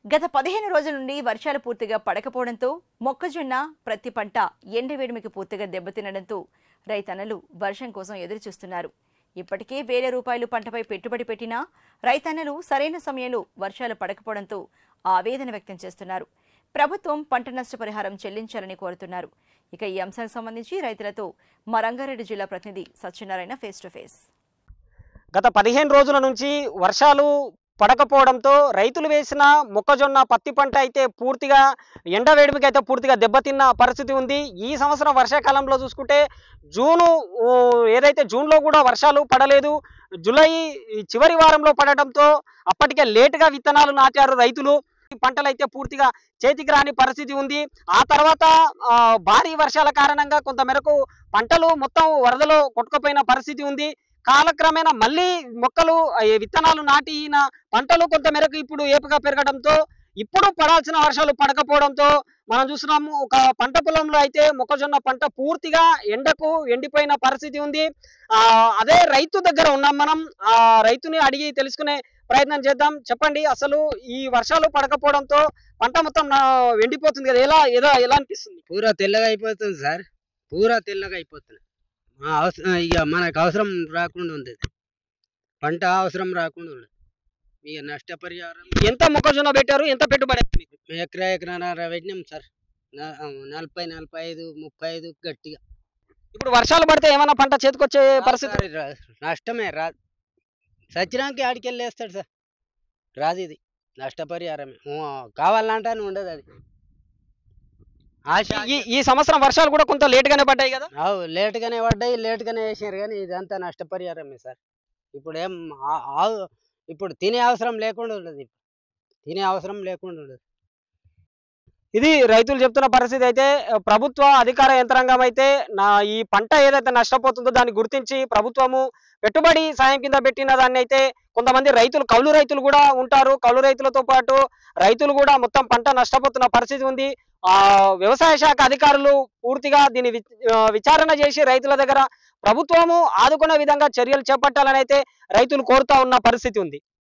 గత పదిహేను రోజుల నుండి వర్షాలు పూర్తిగా పడకపోవడంతో మొక్కజొన్న ప్రతి పంట ఎండవేడిమికి పూర్తిగా దెబ్బతినడంతో రైతన్నలు వర్షం కోసం ఎదురు చూస్తున్నారు ఇప్పటికే వేల రూపాయలు పంటపై పెట్టుబడి పెట్టినా రైతన్నలు సరైన సమయంలో వర్షాలు పడకపోవడంతో ఆవేదన వ్యక్తం చేస్తున్నారు ప్రభుత్వం పంట నష్టపరిహారం చెల్లించాలని కోరుతున్నారు ఇక ఈ అంశానికి సంబంధించి రైతులతో మా రంగారెడ్డి జిల్లా ప్రతినిధి సత్యనారాయణ ఫేస్ టు ఫేస్ గత పదిహేను రోజుల నుంచి వర్షాలు పడకపోవడంతో రైతులు వేసిన మొక్కజొన్న పత్తి పంట అయితే పూర్తిగా ఎండ వేడిమికి అయితే పూర్తిగా దెబ్బతిన్న పరిస్థితి ఉంది ఈ సంవత్సరం వర్షాకాలంలో చూసుకుంటే జూను ఊ, ఏదైతే జూన్లో కూడా వర్షాలు పడలేదు జూలై చివరి వారంలో పడటంతో అప్పటికే లేటుగా విత్తనాలు నాటారు రైతులు ఈ పంటలు అయితే పూర్తిగా చేతికి రాని పరిస్థితి ఉంది ఆ తర్వాత ఆ, భారీ వర్షాల కారణంగా కొంత మేరకు పంటలు మొత్తం వరదలో కొట్టుకుపోయిన పరిస్థితి ఉంది కాలక్రమేణా మళ్ళీ మొక్కలు ఆ, ఈ విత్తనాలు నాటిన పంటలు కొంత మేరకు ఇప్పుడు ఏపుగా పెరగడంతో ఇప్పుడు పడాల్సిన వర్షాలు పడకపోవడంతో మనం చూస్తున్నాము ఒక పంట పొలంలో అయితే మొక్కజొన్న పంట పూర్తిగా ఎండకు ఎండిపోయిన పరిస్థితి ఉంది ఆ అదే రైతు దగ్గర ఉన్నాం మనం ఆ రైతుని అడిగి తెలుసుకునే ప్రయత్నం చేద్దాం చెప్పండి అసలు ఈ వర్షాలు పడకపోవడంతో పంట మొత్తం నా- ఎండిపోతుంది కదా ఎలా ఎలా ఎలా అనిపిస్తుంది పూరా తెల్లగా అయిపోతుంది సార్ పూరా తెల్లగా అయిపోతుంది మా అవసరం ఇక మనకు అవసరం రాకుండా ఉంది పంట అవసరం రాకుండా ఉండదు ఇక నష్టపరిహారం ఎంత మొక్కజొన్న పెట్టారు ఎంత పెట్టుబడి అయింది మీకు? ఎకరా ఎకరాన్నర పెట్టినాం సార్ న- నలభై నలభై ఐదు ముప్పై ఐదు గట్టిగా ఇప్పుడు వర్షాలు పడితే ఏమైనా పంట చేతికొచ్చే పరిస్థితి రాదు సార్, రా- నష్టమే రాదు సచ్చినానికి ఆడికి వెళ్ళేస్తాడు సార్ రాదు ఇది నష్టపరిహారమే ఊ, కావాలంటే అని ఉండదు అది ఆశ ఈ ఈ సంవత్సరం వర్షాలు కూడా కొంత లేట్ గానే పడ్డాయి కదా అవు లేట్గానే పడ్డాయి లేట్గానే వేసారు కానీ ఇదంతా నష్టపరిహారమే సార్ ఇప్పుడు ఏం ఆ- ఆవు ఇప్పుడు తినే అవసరం లేకుండా ఉండదు ఇప్పుడు తినే అవసరం లేకుండా ఉండదు ఇది రైతులు చెప్తున్న పరిస్థితి అయితే ఆ, ప్రభుత్వ అధికార యంత్రాంగం అయితే నా ఈ పంట ఏదైతే నష్టపోతుందో దాన్ని గుర్తించి ప్రభుత్వము పెట్టుబడి సాయం కింద పెట్టిన దాన్ని అయితే కొంతమంది రైతులు కౌలు రైతులు కూడా ఉంటారు కౌలు రైతులతో పాటు రైతులు కూడా మొత్తం పంట నష్టపోతున్న పరిస్థితి ఉంది ఆ వ్యవసాయ శాఖ అధికారులు పూర్తిగా దీన్ని వి- ఆ, విచారణ చేసి రైతుల దగ్గర ప్రభుత్వము ఆదుకునే విధంగా చర్యలు చేపట్టాలని అయితే రైతులు కోరుతా ఉన్న పరిస్థితి ఉంది